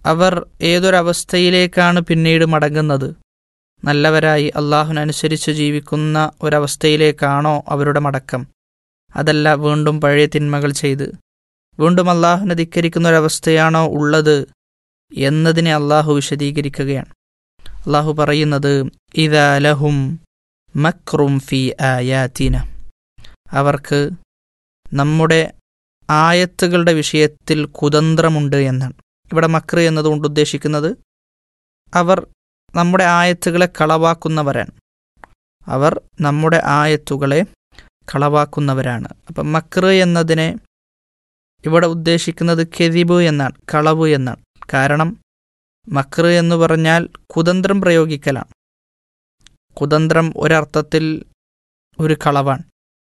അവർ ഏതൊരവസ്ഥയിലേക്കാണ് പിന്നീട് മടങ്ങുന്നത് നല്ലവരായി അള്ളാഹുനനുസരിച്ച് ജീവിക്കുന്ന ഒരവസ്ഥയിലേക്കാണോ അവരുടെ മടക്കം അതല്ല വീണ്ടും പഴയ തിന്മകൾ ചെയ്ത് വീണ്ടും അള്ളാഹുനെ ധിക്കരിക്കുന്ന ഒരവസ്ഥയാണോ ഉള്ളത് എന്നതിനെ അള്ളാഹു വിശദീകരിക്കുകയാണ് അള്ളാഹു പറയുന്നത് ഇതാ ലഹും മക്രും ഫി ആയാത്തിന അവർക്ക് നമ്മുടെ ആയത്തുകളുടെ വിഷയത്തിൽ കുതന്ത്രമുണ്ട് എന്നാണ് ഇവിടെ മക്ര എന്നതുകൊണ്ട് ഉദ്ദേശിക്കുന്നത് അവർ നമ്മുടെ ആയത്തുകളെ കളവാക്കുന്നവരാണ് അവർ നമ്മുടെ ആയത്തുകളെ കളവാക്കുന്നവരാണ് അപ്പം മക്ര എന്നതിനെ ഇവിടെ ഉദ്ദേശിക്കുന്നത് കെതിബ് എന്നാണ് കളവ് എന്നാണ് കാരണം മക്ര എന്ന് പറഞ്ഞാൽ കുതന്ത്രം പ്രയോഗിക്കലാണ് കുതന്ത്രം ഒരർത്ഥത്തിൽ ഒരു കളവാണ്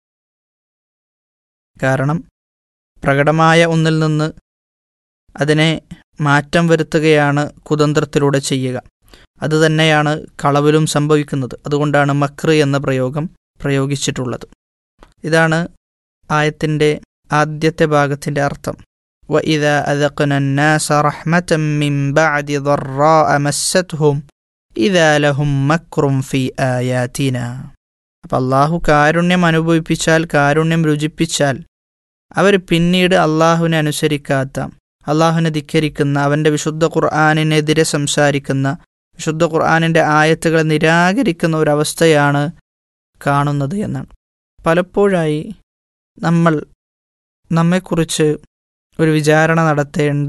കാരണം പ്രകടമായ ഒന്നിൽ നിന്ന് അതിനെ മാറ്റം വരുത്തുകയാണ് കുതന്ത്രത്തിലൂടെ ചെയ്യുക അതുതന്നെയാണ് കളവിലും സംഭവിക്കുന്നത് അതുകൊണ്ടാണ് മക്ര എന്ന പ്രയോഗം പ്രയോഗിച്ചിട്ടുള്ളത് ഇതാണ് ആയത്തിൻ്റെ ആദ്യത്തെ ഭാഗത്തിൻ്റെ അർത്ഥം وإذا أذقنا الناس رحمة من بعد ضراء مستهم إذا لهم مكر في آياتنا അപ്പം അള്ളാഹു കാരുണ്യം അനുഭവിപ്പിച്ചാൽ കാരുണ്യം രുചിപ്പിച്ചാൽ അവർ പിന്നീട് അള്ളാഹുവിനെ അനുസരിക്കാത്ത അള്ളാഹുവിനെ ധിക്കരിക്കുന്ന അവൻ്റെ വിശുദ്ധ ഖുർആാനിനെതിരെ സംസാരിക്കുന്ന വിശുദ്ധ ഖുർആാനിൻ്റെ ആയത്തുകളെ നിരാകരിക്കുന്ന ഒരവസ്ഥയാണ് കാണുന്നത് എന്നാണ് പലപ്പോഴായി നമ്മൾ നമ്മെക്കുറിച്ച് ഒരു വിചാരണ നടത്തേണ്ട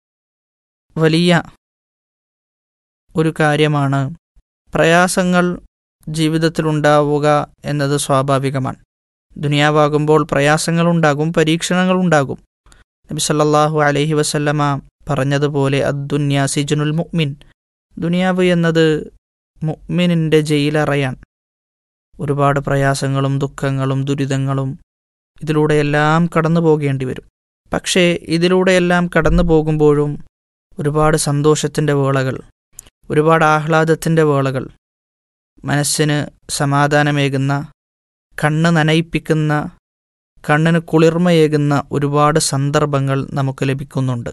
വലിയ ഒരു കാര്യമാണ് പ്രയാസങ്ങൾ ജീവിതത്തിലുണ്ടാവുക എന്നത് സ്വാഭാവികമാണ് ദുനിയാവാകുമ്പോൾ പ്രയാസങ്ങളുണ്ടാകും പരീക്ഷണങ്ങളുണ്ടാകും നബി സല്ലല്ലാഹു അലൈഹി വസല്ലമ പറഞ്ഞതുപോലെ അദ്ദുന്യ സിജുനുൽ മുഅ്മിൻ ദുനിയാവ് എന്നത് മുഅ്മിനിൻ്റെ ജയിലറയാണ് ഒരുപാട് പ്രയാസങ്ങളും ദുഃഖങ്ങളും ദുരിതങ്ങളും ഇതിലൂടെയെല്ലാം കടന്നു പോകേണ്ടി വരും പക്ഷേ ഇതിലൂടെയെല്ലാം കടന്നു പോകുമ്പോഴും ഒരുപാട് സന്തോഷത്തിൻ്റെ വേളകൾ ഒരുപാട് ആഹ്ലാദത്തിൻ്റെ വേളകൾ മനസ്സിന് സമാധാനമേകുന്ന കണ്ണ് നനയിപ്പിക്കുന്ന കണ്ണിന് കുളിർമയേകുന്ന ഒരുപാട് സന്ദർഭങ്ങൾ നമുക്ക് ലഭിക്കുന്നുണ്ട്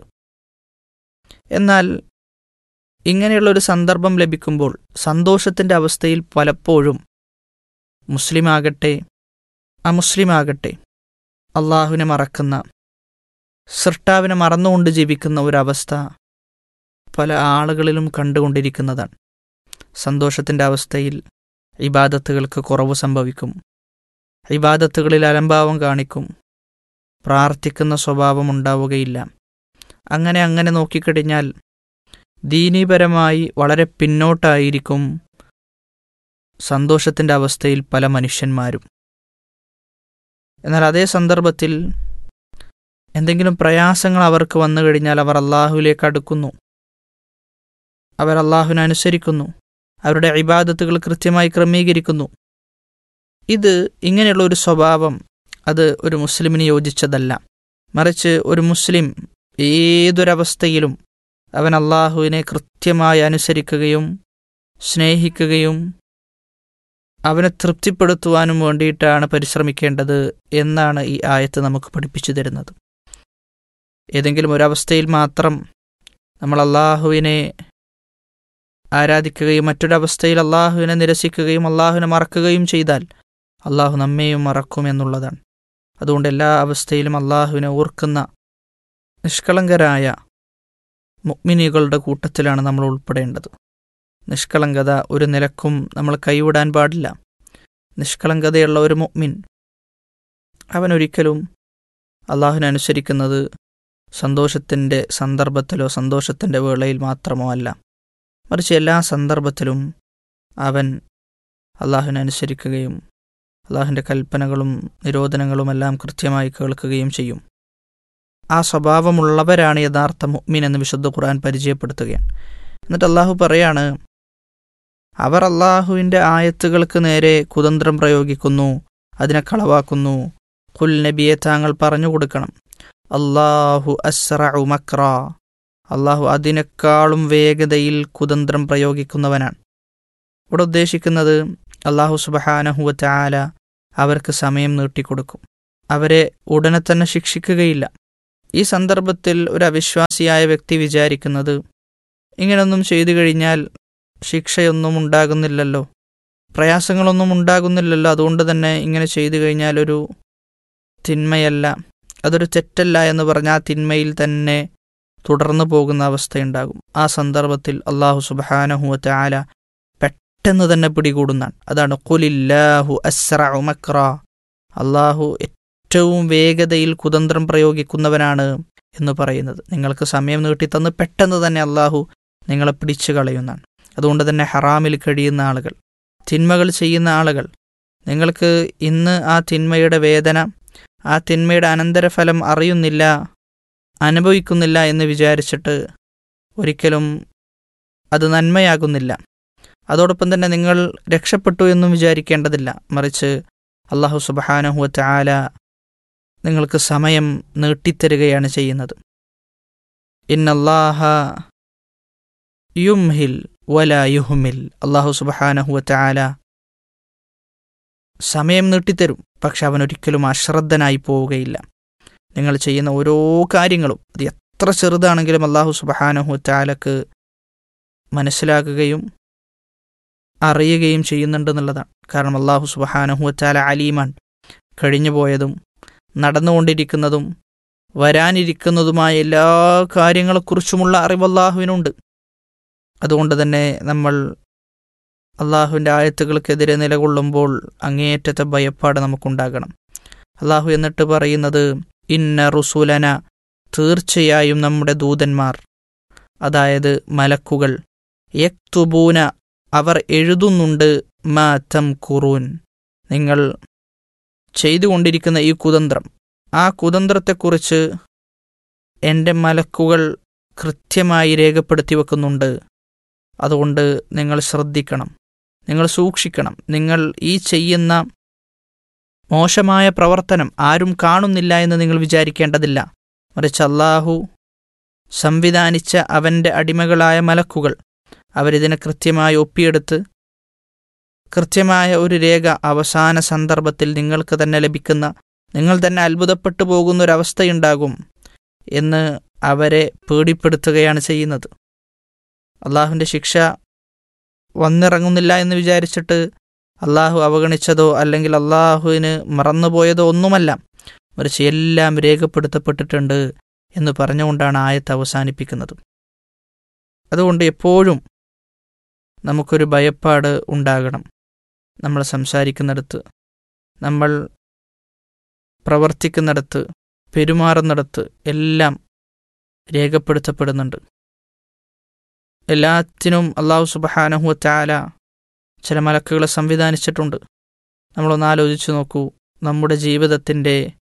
എന്നാൽ ഇങ്ങനെയുള്ളൊരു സന്ദർഭം ലഭിക്കുമ്പോൾ സന്തോഷത്തിൻ്റെ അവസ്ഥയിൽ പലപ്പോഴും മുസ്ലിമാകട്ടെ അമുസ്ലിമാകട്ടെ അള്ളാഹുവിനെ മറക്കുന്ന സൃഷ്ടാവിനെ മറന്നുകൊണ്ട് ജീവിക്കുന്ന ഒരവസ്ഥ പല ആളുകളിലും കണ്ടുകൊണ്ടിരിക്കുന്നതാണ് സന്തോഷത്തിൻ്റെ അവസ്ഥയിൽ ഇബാദത്തുകൾക്ക് കുറവ് സംഭവിക്കും ഇബാദത്തുകളിൽ അലംഭാവം കാണിക്കും പ്രാർത്ഥിക്കുന്ന സ്വഭാവം ഉണ്ടാവുകയില്ല അങ്ങനെ അങ്ങനെ നോക്കിക്കഴിഞ്ഞാൽ ദീനീപരമായി വളരെ പിന്നോട്ടായിരിക്കും സന്തോഷത്തിൻ്റെ അവസ്ഥയിൽ പല മനുഷ്യന്മാരും എന്നാൽ അതേ സന്ദർഭത്തിൽ എന്തെങ്കിലും പ്രയാസങ്ങൾ അവർക്ക് വന്നു കഴിഞ്ഞാൽ അവർ അള്ളാഹുവിലേക്ക് അടുക്കുന്നു അവർ അള്ളാഹുവിനെ അനുസരിക്കുന്നു അവരുടെ ഇബാദത്തുകൾ കൃത്യമായി ക്രമീകരിക്കുന്നു ഇത് ഇങ്ങനെയുള്ള ഒരു സ്വഭാവം അത് ഒരു മുസ്ലിമിന് യോജിച്ചതല്ല മറിച്ച് ഒരു മുസ്ലിം ഏതൊരവസ്ഥയിലും അവൻ അള്ളാഹുവിനെ കൃത്യമായി അനുസരിക്കുകയും സ്നേഹിക്കുകയും അവനെ തൃപ്തിപ്പെടുത്തുവാനും വേണ്ടിയിട്ടാണ് പരിശ്രമിക്കേണ്ടത് എന്നാണ് ഈ ആയത്ത് നമുക്ക് പഠിപ്പിച്ചു തരുന്നത് ഏതെങ്കിലും ഒരവസ്ഥയിൽ മാത്രം നമ്മൾ അള്ളാഹുവിനെ ആരാധിക്കുകയും മറ്റൊരവസ്ഥയിൽ അള്ളാഹുവിനെ നിരസിക്കുകയും അള്ളാഹുവിനെ മറക്കുകയും ചെയ്താൽ അള്ളാഹു നമ്മെയും മറക്കും എന്നുള്ളതാണ് അതുകൊണ്ട് എല്ലാ അവസ്ഥയിലും അള്ളാഹുവിനെ ഓർക്കുന്ന നിഷ്കളങ്കരായ മുഗ്മിനികളുടെ കൂട്ടത്തിലാണ് നമ്മൾ ഉൾപ്പെടേണ്ടത് നിഷ്കളങ്കത ഒരു നിലക്കും നമ്മൾ കൈവിടാൻ പാടില്ല നിഷ്കളങ്കതയുള്ള ഒരു മുഗ്മിൻ അവനൊരിക്കലും അള്ളാഹുവിനെ അനുസരിക്കുന്നത് സന്തോഷത്തിൻ്റെ സന്ദർഭത്തിലോ സന്തോഷത്തിൻ്റെ വേളയിൽ മാത്രമോ അല്ല മറിച്ച് എല്ലാ സന്ദർഭത്തിലും അവൻ അള്ളാഹുവിനെ അനുസരിക്കുകയും അള്ളാഹുവിൻ്റെ കൽപ്പനകളും നിരോധനങ്ങളുമെല്ലാം കൃത്യമായി കേൾക്കുകയും ചെയ്യും ആ സ്വഭാവമുള്ളവരാണ് യഥാർത്ഥ മുഅ്മിൻ എന്ന് വിശുദ്ധ ഖുർആൻ പരിചയപ്പെടുത്തുകയാണ് എന്നിട്ട് അള്ളാഹു പറയാണ് അവർ അള്ളാഹുവിൻ്റെ ആയത്തുകൾക്ക് നേരെ കുതന്ത്രം പ്രയോഗിക്കുന്നു അതിനെ കളവാക്കുന്നു ഖുൽ നബിയെ താങ്കൾ പറഞ്ഞു കൊടുക്കണം അള്ളാഹു അസ്റഉ മക്ര അള്ളാഹു അതിനേക്കാളും വേഗതയിൽ കുതന്ത്രം പ്രയോഗിക്കുന്നവനാണ് ഇവിടെ ഉദ്ദേശിക്കുന്നത് അള്ളാഹു സുബഹാനഹുവ ചാല അവർക്ക് സമയം നീട്ടിക്കൊടുക്കും അവരെ ഉടനെ തന്നെ ശിക്ഷിക്കുകയില്ല ഈ സന്ദർഭത്തിൽ ഒരു അവിശ്വാസിയായ വ്യക്തി വിചാരിക്കുന്നത് ഇങ്ങനെയൊന്നും ചെയ്തു കഴിഞ്ഞാൽ ശിക്ഷയൊന്നും ഉണ്ടാകുന്നില്ലല്ലോ പ്രയാസങ്ങളൊന്നും ഉണ്ടാകുന്നില്ലല്ലോ അതുകൊണ്ട് തന്നെ ഇങ്ങനെ ചെയ്തു കഴിഞ്ഞാൽ ഒരു തിന്മയല്ല അതൊരു തെറ്റല്ല എന്ന് പറഞ്ഞ ആ തിന്മയിൽ തന്നെ തുടർന്നു പോകുന്ന അവസ്ഥയുണ്ടാകും ആ സന്ദർഭത്തിൽ അള്ളാഹു സുബാനഹുവത്തെ ആല പെട്ടെന്ന് തന്നെ പിടികൂടുന്നതാണ് അതാണ് കുലില്ലാഹു അസ്റഉ മക്ര അള്ളാഹു ഏറ്റവും വേഗതയിൽ കുതന്ത്രം പ്രയോഗിക്കുന്നവനാണ് എന്ന് പറയുന്നത് നിങ്ങൾക്ക് സമയം നീട്ടിത്തന്ന് പെട്ടെന്ന് തന്നെ അള്ളാഹു നിങ്ങളെ പിടിച്ചു കളയുന്നതാണ് അതുകൊണ്ട് തന്നെ ഹറാമിൽ കഴിയുന്ന ആളുകൾ തിന്മകൾ ചെയ്യുന്ന ആളുകൾ നിങ്ങൾക്ക് ഇന്ന് ആ തിന്മയുടെ വേദന ആ തിന്മയുടെ അനന്തരഫലം അറിയുന്നില്ല അനുഭവിക്കുന്നില്ല എന്ന് വിചാരിച്ചിട്ട് ഒരിക്കലും അത് നന്മയാകുന്നില്ല അതോടൊപ്പം തന്നെ നിങ്ങൾ രക്ഷപ്പെട്ടു എന്നും വിചാരിക്കേണ്ടതില്ല മറിച്ച് അള്ളാഹു സുബാനഹുവത്ത് ആല നിങ്ങൾക്ക് സമയം നീട്ടിത്തരികയാണ് ചെയ്യുന്നത് ഇന്നല്ലാഹ യുംഹിൽ വല യുഹ്മിൽ അള്ളാഹു സുബാനഹുവത്ത് ആല സമയം നീട്ടിത്തരും പക്ഷെ അവൻ ഒരിക്കലും അശ്രദ്ധനായി പോവുകയില്ല നിങ്ങൾ ചെയ്യുന്ന ഓരോ കാര്യങ്ങളും അത് എത്ര ചെറുതാണെങ്കിലും അള്ളാഹു സുബഹാനഹുവത്ത് ആലക്ക് മനസ്സിലാക്കുകയും അറിയുകയും ചെയ്യുന്നുണ്ടെന്നുള്ളതാണ് കാരണം അള്ളാഹു സുബഹാനഹുവത്താല അലീമാൻ കഴിഞ്ഞുപോയതും നടന്നുകൊണ്ടിരിക്കുന്നതും വരാനിരിക്കുന്നതുമായ എല്ലാ കാര്യങ്ങളെക്കുറിച്ചുമുള്ള അറിവ് അള്ളാഹുവിനുണ്ട് അതുകൊണ്ട് തന്നെ നമ്മൾ അള്ളാഹുവിൻ്റെ ആയത്തുകൾക്കെതിരെ നിലകൊള്ളുമ്പോൾ അങ്ങേയറ്റത്തെ ഭയപ്പാട് നമുക്കുണ്ടാകണം അള്ളാഹു എന്നിട്ട് പറയുന്നത് ഇന്ന റുസുലന തീർച്ചയായും നമ്മുടെ ദൂതന്മാർ അതായത് മലക്കുകൾ യക്തുബൂന അവർ എഴുതുന്നുണ്ട് മാ തം കുറൂൻ നിങ്ങൾ ചെയ്തുകൊണ്ടിരിക്കുന്ന ഈ കുതന്ത്രം ആ കുതന്ത്രത്തെക്കുറിച്ച് എൻ്റെ മലക്കുകൾ കൃത്യമായി രേഖപ്പെടുത്തി വെക്കുന്നുണ്ട് അതുകൊണ്ട് നിങ്ങൾ ശ്രദ്ധിക്കണം നിങ്ങൾ സൂക്ഷിക്കണം നിങ്ങൾ ഈ ചെയ്യുന്ന മോശമായ പ്രവർത്തനം ആരും കാണുന്നില്ല എന്ന് നിങ്ങൾ വിചാരിക്കേണ്ടതില്ല മറിച്ച് അള്ളാഹു സംവിധാനിച്ച അവൻ്റെ അടിമകളായ മലക്കുകൾ അവരിതിനെ കൃത്യമായി ഒപ്പിയെടുത്ത് കൃത്യമായ ഒരു രേഖ അവസാന സന്ദർഭത്തിൽ നിങ്ങൾക്ക് തന്നെ ലഭിക്കുന്ന നിങ്ങൾ തന്നെ അത്ഭുതപ്പെട്ടു പോകുന്ന ഒരവസ്ഥയുണ്ടാകും എന്ന് അവരെ പേടിപ്പെടുത്തുകയാണ് ചെയ്യുന്നത് അള്ളാഹുവിൻ്റെ ശിക്ഷ വന്നിറങ്ങുന്നില്ല എന്ന് വിചാരിച്ചിട്ട് അള്ളാഹു അവഗണിച്ചതോ അല്ലെങ്കിൽ അള്ളാഹുവിന് മറന്നുപോയതോ ഒന്നുമല്ല മറിച്ച് എല്ലാം രേഖപ്പെടുത്തപ്പെട്ടിട്ടുണ്ട് എന്ന് പറഞ്ഞുകൊണ്ടാണ് ആയത്ത് അവസാനിപ്പിക്കുന്നത് അതുകൊണ്ട് എപ്പോഴും നമുക്കൊരു ഭയപ്പാട് ഉണ്ടാകണം നമ്മൾ സംസാരിക്കുന്നിടത്ത് നമ്മൾ പ്രവർത്തിക്കുന്നിടത്ത് പെരുമാറുന്നിടത്ത് എല്ലാം രേഖപ്പെടുത്തപ്പെടുന്നുണ്ട് എല്ലാത്തിനും അള്ളാഹു സുബഹാനഹു ചാല ചില മലക്കുകളെ സംവിധാനിച്ചിട്ടുണ്ട് നമ്മളൊന്ന് ആലോചിച്ച് നോക്കൂ നമ്മുടെ ജീവിതത്തിൻ്റെ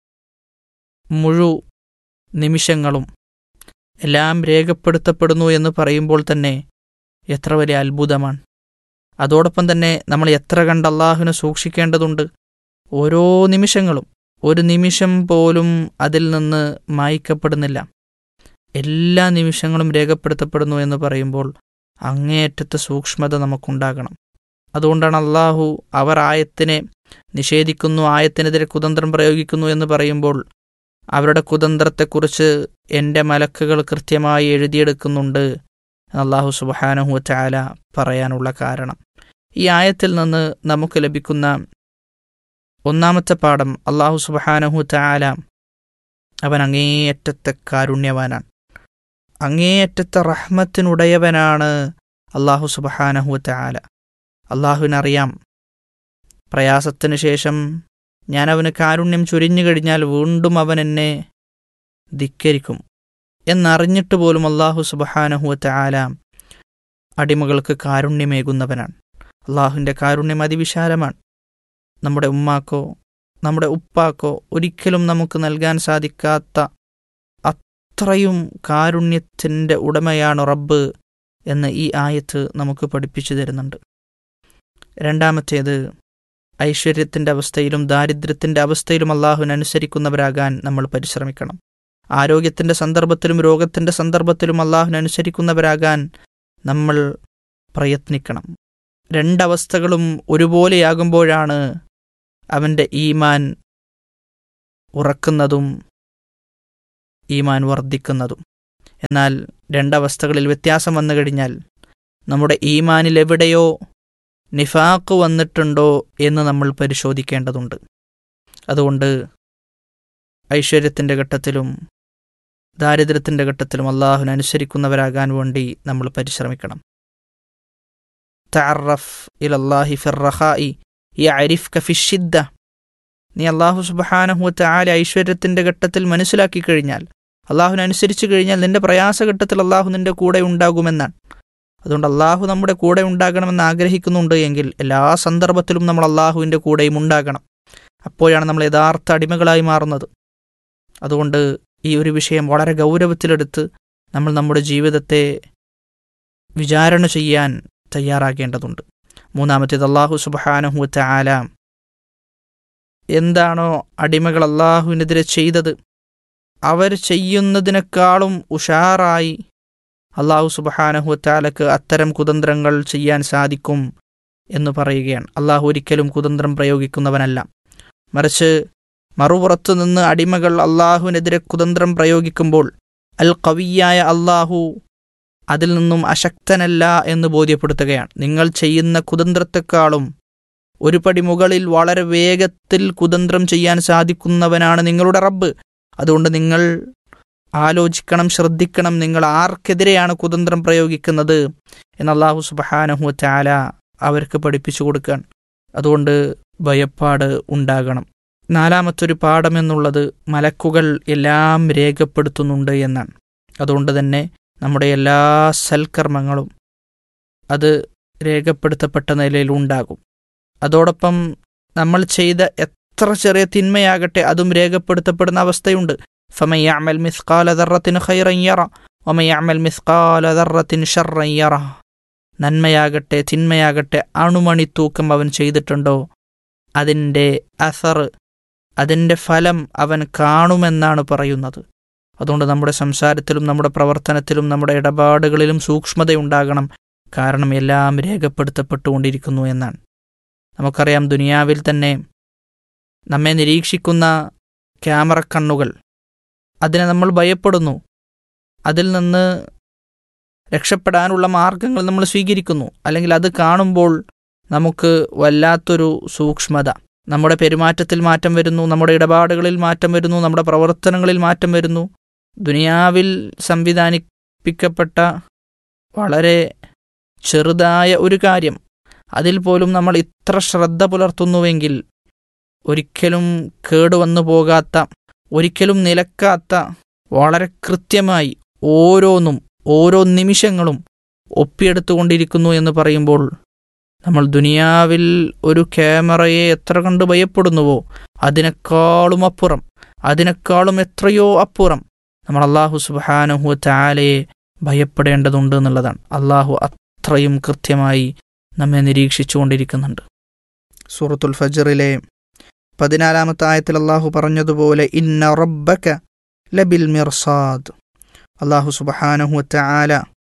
മുഴു നിമിഷങ്ങളും എല്ലാം രേഖപ്പെടുത്തപ്പെടുന്നു എന്ന് പറയുമ്പോൾ തന്നെ എത്ര വലിയ അത്ഭുതമാണ് അതോടൊപ്പം തന്നെ നമ്മൾ എത്ര കണ്ട് അള്ളാഹുവിനെ സൂക്ഷിക്കേണ്ടതുണ്ട് ഓരോ നിമിഷങ്ങളും ഒരു നിമിഷം പോലും അതിൽ നിന്ന് മായ്ക്കപ്പെടുന്നില്ല എല്ലാ നിമിഷങ്ങളും രേഖപ്പെടുത്തപ്പെടുന്നു എന്ന് പറയുമ്പോൾ അങ്ങേയറ്റത്തെ സൂക്ഷ്മത നമുക്കുണ്ടാകണം അതുകൊണ്ടാണ് അള്ളാഹു അവർ ആയത്തിനെ നിഷേധിക്കുന്നു ആയത്തിനെതിരെ കുതന്ത്രം പ്രയോഗിക്കുന്നു എന്ന് പറയുമ്പോൾ അവരുടെ കുതന്ത്രത്തെക്കുറിച്ച് എൻ്റെ മലക്കുകൾ കൃത്യമായി എഴുതിയെടുക്കുന്നുണ്ട് അള്ളാഹു സുബാനഹു ചാല പറയാനുള്ള കാരണം ഈ ആയത്തിൽ നിന്ന് നമുക്ക് ലഭിക്കുന്ന ഒന്നാമത്തെ പാഠം അള്ളാഹു സുബാനഹു ചാല അവൻ അങ്ങേയറ്റത്തെ കാരുണ്യവാനാണ് അങ്ങേയറ്റത്തെ റഹ്മത്തിനുടയവനാണ് അള്ളാഹു സുബഹാനഹു ചാല അള്ളാഹുവിനറിയാം പ്രയാസത്തിനു ശേഷം ഞാൻ അവന് കാരുണ്യം ചൊരിഞ്ഞു കഴിഞ്ഞാൽ വീണ്ടും അവൻ എന്നെ ധിക്കരിക്കും എന്നറിഞ്ഞിട്ട് പോലും അള്ളാഹു സുബഹാനഹുവത്തെ ആല അടിമകൾക്ക് കാരുണ്യമേകുന്നവനാണ് അള്ളാഹുവിൻ്റെ കാരുണ്യം അതിവിശാലമാണ് നമ്മുടെ ഉമ്മാക്കോ നമ്മുടെ ഉപ്പാക്കോ ഒരിക്കലും നമുക്ക് നൽകാൻ സാധിക്കാത്ത അത്രയും കാരുണ്യത്തിൻ്റെ ഉടമയാണ് റബ്ബ് എന്ന് ഈ ആയത്ത് നമുക്ക് പഠിപ്പിച്ചു തരുന്നുണ്ട് രണ്ടാമത്തേത് ഐശ്വര്യത്തിൻ്റെ അവസ്ഥയിലും ദാരിദ്ര്യത്തിൻ്റെ അവസ്ഥയിലും അള്ളാഹുവിനനുസരിക്കുന്നവരാകാൻ നമ്മൾ പരിശ്രമിക്കണം ആരോഗ്യത്തിൻ്റെ സന്ദർഭത്തിലും രോഗത്തിൻ്റെ സന്ദർഭത്തിലും അള്ളാഹുവിനനുസരിക്കുന്നവരാകാൻ നമ്മൾ പ്രയത്നിക്കണം രണ്ടവസ്ഥകളും ഒരുപോലെയാകുമ്പോഴാണ് അവൻ്റെ ഈമാൻ ഉറക്കുന്നതും ഈമാൻ വർദ്ധിക്കുന്നതും എന്നാൽ രണ്ടവസ്ഥകളിൽ വ്യത്യാസം വന്നു കഴിഞ്ഞാൽ നമ്മുടെ ഈമാനിൽ എവിടെയോ നിഫാക്ക് വന്നിട്ടുണ്ടോ എന്ന് നമ്മൾ പരിശോധിക്കേണ്ടതുണ്ട് അതുകൊണ്ട് ഐശ്വര്യത്തിൻ്റെ ഘട്ടത്തിലും ദാരിദ്ര്യത്തിൻ്റെ ഘട്ടത്തിലും അള്ളാഹുവിനെ അനുസരിക്കുന്നവരാകാൻ വേണ്ടി നമ്മൾ പരിശ്രമിക്കണം തഅറഫ് ഇലല്ലാഹി ഫിർറഹായി ഈ അരിഫ് കഫിഷിദ്ദ നീ അള്ളാഹു സുബഹാനഹുവത്ത ആല ഐശ്വര്യത്തിൻ്റെ ഘട്ടത്തിൽ മനസ്സിലാക്കി കഴിഞ്ഞാൽ അള്ളാഹുവിനെ അനുസരിച്ച് കഴിഞ്ഞാൽ നിന്റെ പ്രയാസഘട്ടത്തിൽ അള്ളാഹു നിന്റെ കൂടെ ഉണ്ടാകുമെന്നാണ് അതുകൊണ്ട് അള്ളാഹു നമ്മുടെ കൂടെ ഉണ്ടാകണമെന്ന് ആഗ്രഹിക്കുന്നുണ്ട് എങ്കിൽ എല്ലാ സന്ദർഭത്തിലും നമ്മൾ അള്ളാഹുവിൻ്റെ കൂടെയും ഉണ്ടാകണം അപ്പോഴാണ് നമ്മൾ യഥാർത്ഥ അടിമകളായി മാറുന്നത് അതുകൊണ്ട് ഈ ഒരു വിഷയം വളരെ ഗൗരവത്തിലെടുത്ത് നമ്മൾ നമ്മുടെ ജീവിതത്തെ വിചാരണ ചെയ്യാൻ തയ്യാറാകേണ്ടതുണ്ട് മൂന്നാമത്തേത് അള്ളാഹു സുബഹാനഹുവത്ത ആല എന്താണോ അടിമകൾ അള്ളാഹുവിനെതിരെ ചെയ്തത് അവർ ചെയ്യുന്നതിനേക്കാളും ഉഷാറായി അള്ളാഹു സുബഹാനഹുത്താലക്ക് അത്തരം കുതന്ത്രങ്ങൾ ചെയ്യാൻ സാധിക്കും എന്ന് പറയുകയാണ് അള്ളാഹു ഒരിക്കലും കുതന്ത്രം പ്രയോഗിക്കുന്നവനല്ല മറിച്ച് മറുപുറത്തു നിന്ന് അടിമകൾ അള്ളാഹുവിനെതിരെ കുതന്ത്രം പ്രയോഗിക്കുമ്പോൾ അൽ കവിയായ അള്ളാഹു അതിൽ നിന്നും അശക്തനല്ല എന്ന് ബോധ്യപ്പെടുത്തുകയാണ് നിങ്ങൾ ചെയ്യുന്ന കുതന്ത്രത്തെക്കാളും ഒരു പടി മുകളിൽ വളരെ വേഗത്തിൽ കുതന്ത്രം ചെയ്യാൻ സാധിക്കുന്നവനാണ് നിങ്ങളുടെ റബ്ബ് അതുകൊണ്ട് നിങ്ങൾ ആലോചിക്കണം ശ്രദ്ധിക്കണം നിങ്ങൾ ആർക്കെതിരെയാണ് കുതന്ത്രം പ്രയോഗിക്കുന്നത് എന്ന് അള്ളാഹു സുബഹാനഹു ചാല അവർക്ക് പഠിപ്പിച്ചു കൊടുക്കാൻ അതുകൊണ്ട് ഭയപ്പാട് ഉണ്ടാകണം നാലാമത്തൊരു പാഠം എന്നുള്ളത് മലക്കുകൾ എല്ലാം രേഖപ്പെടുത്തുന്നുണ്ട് എന്നാണ് അതുകൊണ്ട് തന്നെ നമ്മുടെ എല്ലാ സൽക്കർമ്മങ്ങളും അത് രേഖപ്പെടുത്തപ്പെട്ട നിലയിൽ ഉണ്ടാകും അതോടൊപ്പം നമ്മൾ ചെയ്ത എത്ര ചെറിയ തിന്മയാകട്ടെ അതും രേഖപ്പെടുത്തപ്പെടുന്ന അവസ്ഥയുണ്ട് فمن يعمل مثقال ذرة خيرا يرى ومن يعمل مثقال ذرة شرا يرى നന്മയാകട്ടെ തിന്മയാകട്ടെ അണുമണി തൂക്കം അവൻ ചെയ്തിട്ടുണ്ടോ അതിൻ്റെ അസർ അതിൻ്റെ ഫലം അവൻ കാണുമെന്നാണ് പറയുന്നത് അതുകൊണ്ട് നമ്മുടെ സംസാരത്തിലും നമ്മുടെ പ്രവർത്തനത്തിലും നമ്മുടെ ഇടപാടുകളിലും സൂക്ഷ്മതയുണ്ടാകണം കാരണം എല്ലാം രേഖപ്പെടുത്തപ്പെട്ടുകൊണ്ടിരിക്കുന്നു എന്നാണ് നമുക്കറിയാം ദുനിയാവിൽ തന്നെ നമ്മെ നിരീക്ഷിക്കുന്ന ക്യാമറ കണ്ണുകൾ അതിനെ നമ്മൾ ഭയപ്പെടുന്നു അതിൽ നിന്ന് രക്ഷപ്പെടാനുള്ള മാർഗങ്ങൾ നമ്മൾ സ്വീകരിക്കുന്നു അല്ലെങ്കിൽ അത് കാണുമ്പോൾ നമുക്ക് വല്ലാത്തൊരു സൂക്ഷ്മത നമ്മുടെ പെരുമാറ്റത്തിൽ മാറ്റം വരുന്നു നമ്മുടെ ഇടപാടുകളിൽ മാറ്റം വരുന്നു നമ്മുടെ പ്രവർത്തനങ്ങളിൽ മാറ്റം വരുന്നു ദുനിയാവിൽ സംവിധാനിപ്പിക്കപ്പെട്ട വളരെ ചെറുതായ ഒരു കാര്യം അതിൽ പോലും നമ്മൾ ഇത്ര ശ്രദ്ധ പുലർത്തുന്നുവെങ്കിൽ ഒരിക്കലും കേടുവന്നു പോകാത്ത ഒരിക്കലും നിലക്കാത്ത വളരെ കൃത്യമായി ഓരോന്നും ഓരോ നിമിഷങ്ങളും ഒപ്പിയെടുത്തുകൊണ്ടിരിക്കുന്നു എന്ന് പറയുമ്പോൾ നമ്മൾ ദുനിയാവിൽ ഒരു ക്യാമറയെ എത്ര കണ്ട് ഭയപ്പെടുന്നുവോ അതിനേക്കാളും അപ്പുറം അതിനേക്കാളും എത്രയോ അപ്പുറം നമ്മൾ അള്ളാഹു സുബാനഹു താലയെ ഭയപ്പെടേണ്ടതുണ്ട് എന്നുള്ളതാണ് അള്ളാഹു അത്രയും കൃത്യമായി നമ്മെ നിരീക്ഷിച്ചുകൊണ്ടിരിക്കുന്നുണ്ട് സൂറത്തുൽ ഫജറിലെ പതിനാലാമത്തെ ആയത്തിൽ അള്ളാഹു പറഞ്ഞതുപോലെ ഇന്ന റബ്ബക ലബിൽ മിർസാദ് അള്ളാഹു സുബഹാനഹു ആല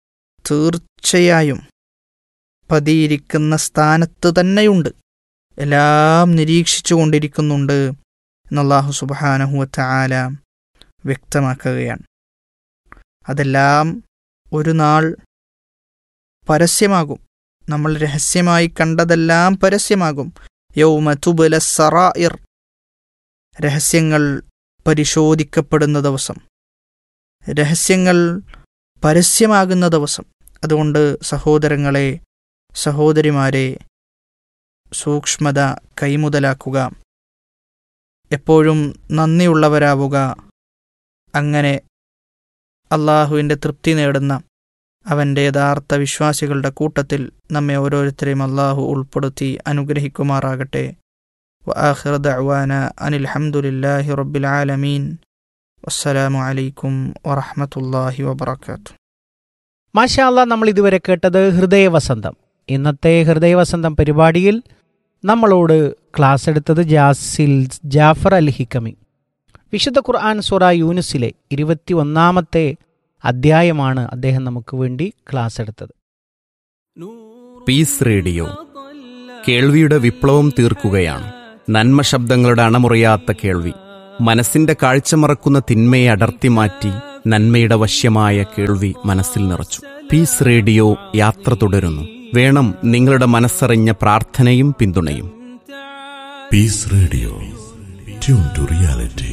തീർച്ചയായും പതിയിരിക്കുന്ന സ്ഥാനത്ത് തന്നെയുണ്ട് എല്ലാം നിരീക്ഷിച്ചു കൊണ്ടിരിക്കുന്നുണ്ട് എന്നല്ലാഹു സുബഹാനഹു ആല വ്യക്തമാക്കുകയാണ് അതെല്ലാം ഒരു നാൾ പരസ്യമാകും നമ്മൾ രഹസ്യമായി കണ്ടതെല്ലാം പരസ്യമാകും യൗമ തുബല സറായിർ രഹസ്യങ്ങൾ പരിശോധിക്കപ്പെടുന്ന ദിവസം രഹസ്യങ്ങൾ പരസ്യമാകുന്ന ദിവസം അതുകൊണ്ട് സഹോദരങ്ങളെ സഹോദരിമാരെ സൂക്ഷ്മത കൈമുതലാക്കുക എപ്പോഴും നന്ദിയുള്ളവരാവുക അങ്ങനെ അള്ളാഹുവിൻ്റെ തൃപ്തി നേടുന്ന അവൻ്റെ യഥാർത്ഥ വിശ്വാസികളുടെ കൂട്ടത്തിൽ നമ്മെ ഓരോരുത്തരെയും അള്ളാഹു ഉൾപ്പെടുത്തി അനുഗ്രഹിക്കുമാറാകട്ടെ وآخر دعوانا أن الحمد لله رب العالمين والسلام عليكم ورحمة الله وبركاته മാഷാല്ല നമ്മൾ ഇതുവരെ കേട്ടത് ഹൃദയവസന്തം ഇന്നത്തെ ഹൃദയവസന്തം പരിപാടിയിൽ നമ്മളോട് ക്ലാസ് എടുത്തത് ജാസിൽ ജാഫർ അൽ ഹിക്കമി വിശുദ്ധ ഖുർആൻ സുറ യൂനുസിലെ ഇരുപത്തി ഒന്നാമത്തെ അധ്യായമാണ് അദ്ദേഹം നമുക്ക് വേണ്ടി ക്ലാസ് എടുത്തത് പീസ് റേഡിയോ കേൾവിയുടെ വിപ്ലവം തീർക്കുകയാണ് നന്മ ശബ്ദങ്ങളുടെ അണമുറിയാത്ത കേൾവി മനസ്സിന്റെ കാഴ്ച മറക്കുന്ന തിന്മയെ അടർത്തി മാറ്റി നന്മയുടെ വശ്യമായ കേൾവി മനസ്സിൽ നിറച്ചു പീസ് റേഡിയോ യാത്ര തുടരുന്നു വേണം നിങ്ങളുടെ മനസ്സറിഞ്ഞ പ്രാർത്ഥനയും പിന്തുണയും Peace Radio. Tune to reality.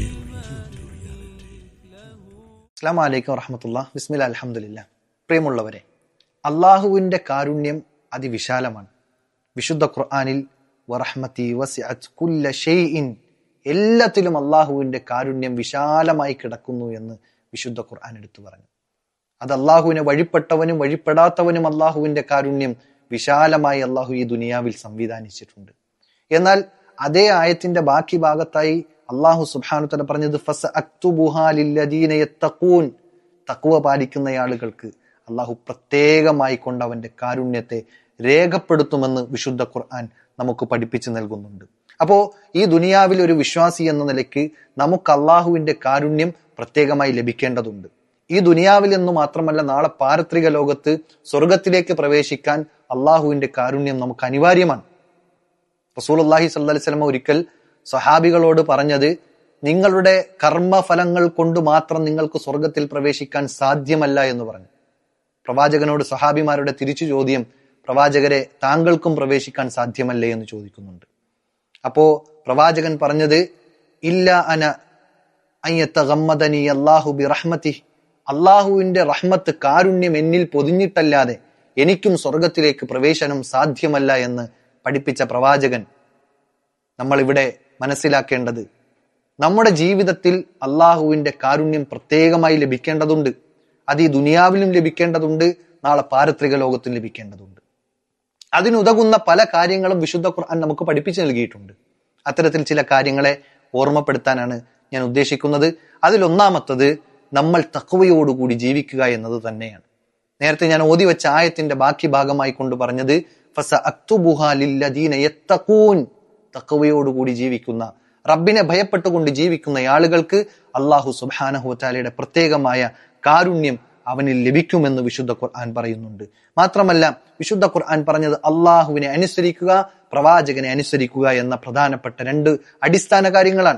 അസ്സാം വലൈക്കും വറഹമത്തുള്ള ബിസ്മില്ല അലഹമുല്ല പ്രിയമുള്ളവരെ അള്ളാഹുവിൻ്റെ കാരുണ്യം അതിവിശാലമാണ് വിശുദ്ധ ഖുർആാനിൽ വറഹമത്തി വസിഅത് കുല്ല ഷെയ്ഇൻ എല്ലാത്തിലും അള്ളാഹുവിൻ്റെ കാരുണ്യം വിശാലമായി കിടക്കുന്നു എന്ന് വിശുദ്ധ ഖുർആൻ എടുത്തു പറഞ്ഞു അത് അള്ളാഹുവിനെ വഴിപ്പെട്ടവനും വഴിപ്പെടാത്തവനും അള്ളാഹുവിൻ്റെ കാരുണ്യം വിശാലമായി അള്ളാഹു ഈ ദുനിയാവിൽ സംവിധാനിച്ചിട്ടുണ്ട് എന്നാൽ അതേ ആയത്തിന്റെ ബാക്കി ഭാഗത്തായി അള്ളാഹു സുബ്ഹാനു തല പറഞ്ഞത് ഫസ അക്തുബുഹാലില്ലദീനയത്തഖൂൻ തക്കുവ പാലിക്കുന്ന ആളുകൾക്ക് അള്ളാഹു പ്രത്യേകമായി കൊണ്ട് അവന്റെ കാരുണ്യത്തെ രേഖപ്പെടുത്തുമെന്ന് വിശുദ്ധ ഖുർആൻ നമുക്ക് പഠിപ്പിച്ചു നൽകുന്നുണ്ട് അപ്പോ ഈ ദുനിയാവിൽ ഒരു വിശ്വാസി എന്ന നിലയ്ക്ക് നമുക്ക് അള്ളാഹുവിന്റെ കാരുണ്യം പ്രത്യേകമായി ലഭിക്കേണ്ടതുണ്ട് ഈ ദുനിയാവിൽ എന്ന് മാത്രമല്ല നാളെ പാരത്രിക ലോകത്ത് സ്വർഗത്തിലേക്ക് പ്രവേശിക്കാൻ അള്ളാഹുവിന്റെ കാരുണ്യം നമുക്ക് അനിവാര്യമാണ് റസൂൽ അള്ളാഹി സല്ലി സ്വലമ ഒരിക്കൽ സഹാബികളോട് പറഞ്ഞത് നിങ്ങളുടെ കർമ്മഫലങ്ങൾ കൊണ്ട് മാത്രം നിങ്ങൾക്ക് സ്വർഗത്തിൽ പ്രവേശിക്കാൻ സാധ്യമല്ല എന്ന് പറഞ്ഞു പ്രവാചകനോട് സഹാബിമാരുടെ തിരിച്ചു ചോദ്യം പ്രവാചകരെ താങ്കൾക്കും പ്രവേശിക്കാൻ സാധ്യമല്ലേ എന്ന് ചോദിക്കുന്നുണ്ട് അപ്പോ പ്രവാചകൻ പറഞ്ഞത് ഇല്ല അന അയ്യത്തഗമ്മദനി അള്ളാഹു ബി റഹ്മത്തി അള്ളാഹുവിന്റെ റഹ്മത്ത് കാരുണ്യം എന്നിൽ പൊതിഞ്ഞിട്ടല്ലാതെ എനിക്കും സ്വർഗത്തിലേക്ക് പ്രവേശനം സാധ്യമല്ല എന്ന് പഠിപ്പിച്ച പ്രവാചകൻ നമ്മൾ ഇവിടെ മനസ്സിലാക്കേണ്ടത് നമ്മുടെ ജീവിതത്തിൽ അള്ളാഹുവിന്റെ കാരുണ്യം പ്രത്യേകമായി ലഭിക്കേണ്ടതുണ്ട് അത് ഈ ദുനിയാവിലും ലഭിക്കേണ്ടതുണ്ട് നാളെ പാരത്രിക ലോകത്തും ലഭിക്കേണ്ടതുണ്ട് അതിനുതകുന്ന പല കാര്യങ്ങളും വിശുദ്ധ ഖുർആൻ നമുക്ക് പഠിപ്പിച്ചു നൽകിയിട്ടുണ്ട് അത്തരത്തിൽ ചില കാര്യങ്ങളെ ഓർമ്മപ്പെടുത്താനാണ് ഞാൻ ഉദ്ദേശിക്കുന്നത് അതിലൊന്നാമത്തത് നമ്മൾ തക്കവയോടുകൂടി ജീവിക്കുക എന്നത് തന്നെയാണ് നേരത്തെ ഞാൻ ഓതി വെച്ച ആയത്തിന്റെ ബാക്കി ഭാഗമായി കൊണ്ട് പറഞ്ഞത് ഫസ അക്തുബുഹാലില്ലദീന യത്തഖൂൻ തക്കവയോടുകൂടി ജീവിക്കുന്ന റബ്ബിനെ ഭയപ്പെട്ടുകൊണ്ട് ജീവിക്കുന്ന ആളുകൾക്ക് അള്ളാഹു സുബാനഹുത്താലയുടെ പ്രത്യേകമായ കാരുണ്യം അവനിൽ ലഭിക്കുമെന്ന് വിശുദ്ധ ഖുർആൻ പറയുന്നുണ്ട് മാത്രമല്ല വിശുദ്ധ ഖുർആൻ പറഞ്ഞത് അള്ളാഹുവിനെ അനുസരിക്കുക പ്രവാചകനെ അനുസരിക്കുക എന്ന പ്രധാനപ്പെട്ട രണ്ട് അടിസ്ഥാന കാര്യങ്ങളാണ്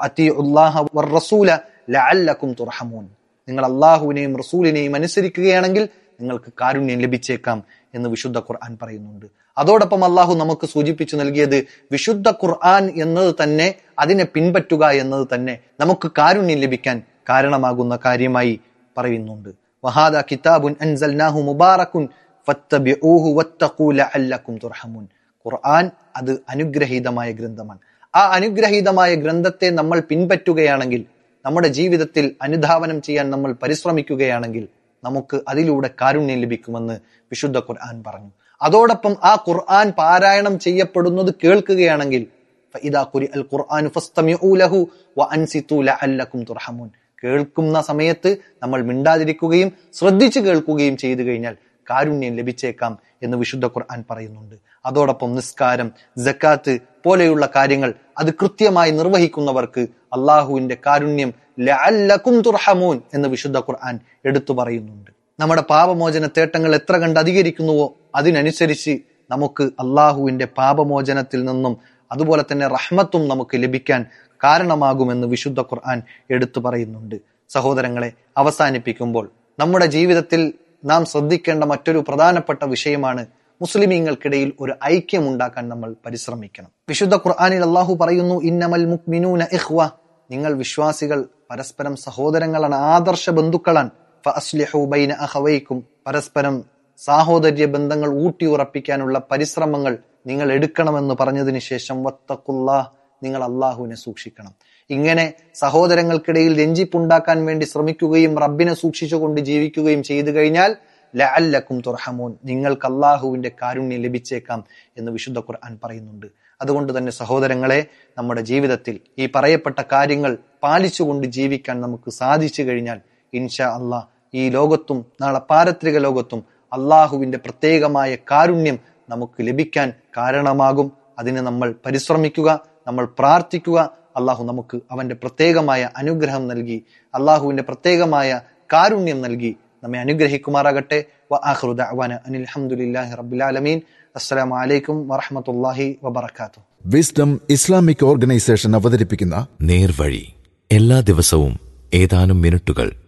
തുർഹമൂൻ നിങ്ങൾ അള്ളാഹുവിനെയും റസൂലിനെയും അനുസരിക്കുകയാണെങ്കിൽ നിങ്ങൾക്ക് കാരുണ്യം ലഭിച്ചേക്കാം എന്ന് വിശുദ്ധ ഖുർആൻ പറയുന്നുണ്ട് അതോടൊപ്പം അള്ളാഹു നമുക്ക് സൂചിപ്പിച്ചു നൽകിയത് വിശുദ്ധ ഖുർആൻ എന്നത് തന്നെ അതിനെ പിൻപറ്റുക എന്നത് തന്നെ നമുക്ക് കാരുണ്യം ലഭിക്കാൻ കാരണമാകുന്ന കാര്യമായി പറയുന്നുണ്ട് വഹാദ കിതാബുൻ അൻസൽനാഹു മുബാറക്കുൻ ഫത്തബിഊഹു വത്തഖൂ ലഅല്ലക്കും തുർഹമൂൻ ഖുർആൻ അത് അനുഗ്രഹീതമായ ഗ്രന്ഥമാണ് ആ അനുഗ്രഹീതമായ ഗ്രന്ഥത്തെ നമ്മൾ പിൻപറ്റുകയാണെങ്കിൽ നമ്മുടെ ജീവിതത്തിൽ അനുധാവനം ചെയ്യാൻ നമ്മൾ പരിശ്രമിക്കുകയാണെങ്കിൽ നമുക്ക് അതിലൂടെ കാരുണ്യം ലഭിക്കുമെന്ന് വിശുദ്ധ ഖുർആൻ പറഞ്ഞു അതോടൊപ്പം ആ ഖുർആൻ പാരായണം ചെയ്യപ്പെടുന്നത് കേൾക്കുകയാണെങ്കിൽ ഫഇദാ ഖുരിഅൽ ഖുർആനു ഫസ്തമിഊ ലഹു വഅൻസിതു ലഅല്ലക്കും തുർഹമൂൻ കേൾക്കുന്ന സമയത്ത് നമ്മൾ മിണ്ടാതിരിക്കുകയും ശ്രദ്ധിച്ചു കേൾക്കുകയും ചെയ്തു കഴിഞ്ഞാൽ കാരുണ്യം ലഭിച്ചേക്കാം എന്ന് വിശുദ്ധ ഖുർആൻ പറയുന്നുണ്ട് അതോടൊപ്പം നിസ്കാരം ജക്കാത്ത് പോലെയുള്ള കാര്യങ്ങൾ അത് കൃത്യമായി നിർവഹിക്കുന്നവർക്ക് അള്ളാഹുവിന്റെ കാരുണ്യം ലഅല്ലക്കും തുർഹമൂൻ എന്ന് വിശുദ്ധ ഖുർആൻ എടുത്തു പറയുന്നുണ്ട് നമ്മുടെ പാപമോചന തേട്ടങ്ങൾ എത്ര കണ്ട് അധികരിക്കുന്നുവോ അതിനനുസരിച്ച് നമുക്ക് അള്ളാഹുവിന്റെ പാപമോചനത്തിൽ നിന്നും അതുപോലെ തന്നെ റഹ്മത്തും നമുക്ക് ലഭിക്കാൻ കാരണമാകുമെന്ന് വിശുദ്ധ ഖുർആൻ എടുത്തു പറയുന്നുണ്ട് സഹോദരങ്ങളെ അവസാനിപ്പിക്കുമ്പോൾ നമ്മുടെ ജീവിതത്തിൽ നാം ശ്രദ്ധിക്കേണ്ട മറ്റൊരു പ്രധാനപ്പെട്ട വിഷയമാണ് മുസ്ലിമീങ്ങൾക്കിടയിൽ ഒരു ഐക്യം ഉണ്ടാക്കാൻ നമ്മൾ പരിശ്രമിക്കണം വിശുദ്ധ ഖുർആാനിൽ അള്ളാഹു പറയുന്നു ഇന്നമൽ മുക്മിനൂന ഇഖ്വ നിങ്ങൾ വിശ്വാസികൾ പരസ്പരം സഹോദരങ്ങളാണ് ആദർശ ബന്ധുക്കളാണ് ഫഅസ്ലിഹു ബൈന അഖവൈക്കും പരസ്പരം സാഹോദര്യ ബന്ധങ്ങൾ ഊട്ടിയുറപ്പിക്കാനുള്ള പരിശ്രമങ്ങൾ നിങ്ങൾ എടുക്കണമെന്ന് പറഞ്ഞതിന് ശേഷം വത്തക്കുല്ലാ നിങ്ങൾ അള്ളാഹുവിനെ സൂക്ഷിക്കണം ഇങ്ങനെ സഹോദരങ്ങൾക്കിടയിൽ രഞ്ജിപ്പുണ്ടാക്കാൻ വേണ്ടി ശ്രമിക്കുകയും റബ്ബിനെ സൂക്ഷിച്ചുകൊണ്ട് ജീവിക്കുകയും ചെയ്തു കഴിഞ്ഞാൽ ലഅല്ലക്കും തുർഹമൂൻ നിങ്ങൾക്ക് അള്ളാഹുവിന്റെ കാരുണ്യം ലഭിച്ചേക്കാം എന്ന് വിശുദ്ധ ഖുർആൻ പറയുന്നുണ്ട് അതുകൊണ്ട് തന്നെ സഹോദരങ്ങളെ നമ്മുടെ ജീവിതത്തിൽ ഈ പറയപ്പെട്ട കാര്യങ്ങൾ പാലിച്ചുകൊണ്ട് ജീവിക്കാൻ നമുക്ക് സാധിച്ചു കഴിഞ്ഞാൽ ഇൻഷാ അള്ളാഹ് ഈ ലോകത്തും നാളെ പാരത്രിക ലോകത്തും അള്ളാഹുവിന്റെ പ്രത്യേകമായ കാരുണ്യം നമുക്ക് ലഭിക്കാൻ കാരണമാകും അതിന് നമ്മൾ പരിശ്രമിക്കുക നമ്മൾ പ്രാർത്ഥിക്കുക അള്ളാഹു നമുക്ക് അവന്റെ പ്രത്യേകമായ അനുഗ്രഹം നൽകി അള്ളാഹുവിന്റെ പ്രത്യേകമായ കാരുണ്യം നൽകി നമ്മെ അനുഗ്രഹിക്കുമാറാകട്ടെ വആഖിറു ദഅവാന അനിൽ ഹംദുലില്ലാഹി റബ്ബിൽ ആലമീൻ അസ്സലാമു അലൈക്കും വറഹ്മത്തുള്ളാഹി വബറകാതുഹു വിസ്ഡം ഇസ്ലാമിക് ഓർഗനൈസേഷൻ അവതരിപ്പിക്കുന്ന നേർവഴി എല്ലാ ദിവസവും ഏതാനും മിനിറ്റുകൾ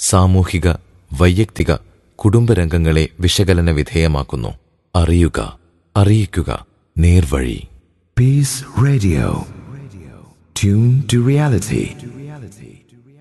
സാമൂഹിക വൈയക്തിക കുടുംബരംഗങ്ങളെ വിശകലന വിധേയമാക്കുന്നു അറിയുക അറിയിക്കുക നേർവഴി Peace Radio. Tune to reality.